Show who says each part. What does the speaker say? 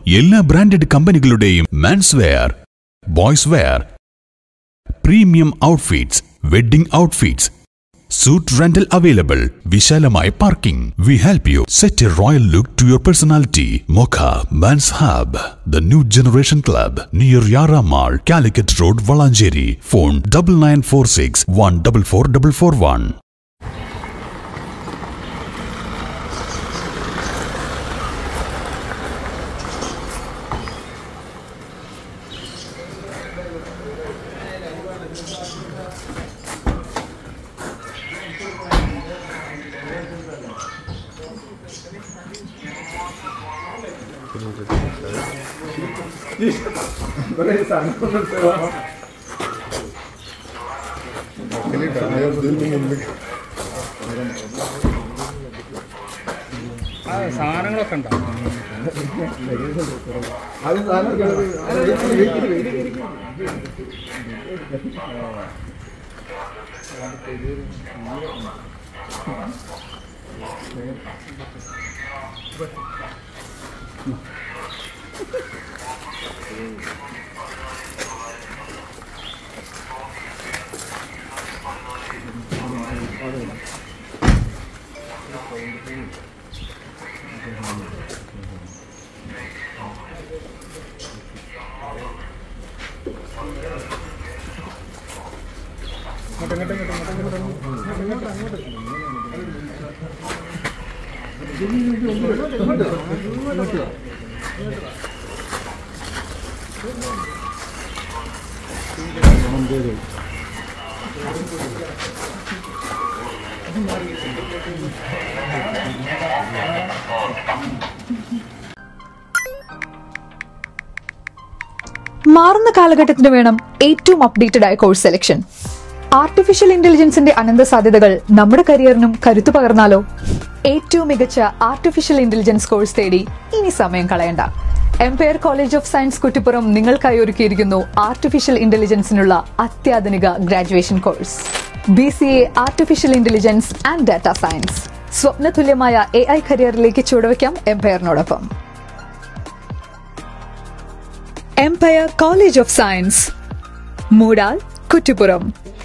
Speaker 1: എല്ലാ ബ്രാൻഡഡ് കമ്പനികളുടെയും men's wear boys wear premium outfits wedding outfits suit rental available വിശാലമായ parking we help you set a royal look to your personality മൊഖ man's hub the new generation club near Yara mall Calicut road Valanchery phone double nine four six one double four double four one
Speaker 2: സാധനങ്ങളൊക്കെ ഉണ്ടോ
Speaker 3: മാറുന്ന കാലഘട്ടത്തിന് വേണം ഏറ്റവും updated ആയ course selection artificial ഇന്റലിജൻസിന്റെ അനന്ത സാധ്യതകൾ നമ്മുടെ കരിയറിനും കരുത്തു പകർന്നാലോ ഏറ്റവും മികച്ച ആർട്ടിഫിഷ്യൽ ഇന്റലിജൻസ് കോഴ്സ് തേടി ഇനി സമയം കളയണ്ട Empire college of science Kuttippuram നിങ്ങൾക്കായി ഒരുക്കിയിരിക്കുന്നു ആർട്ടിഫിഷ്യൽ ഇന്റലിജൻസിനുള്ള അത്യാധുനിക graduation course B C A artificial intelligence and data science സ്വപ്നതുല്യമായ എ ഐ കരിയറിലേക്ക് ചുവടുവയ്ക്കാം എംപയറിനോടൊപ്പം Empire college of science Moodal Kuttippuram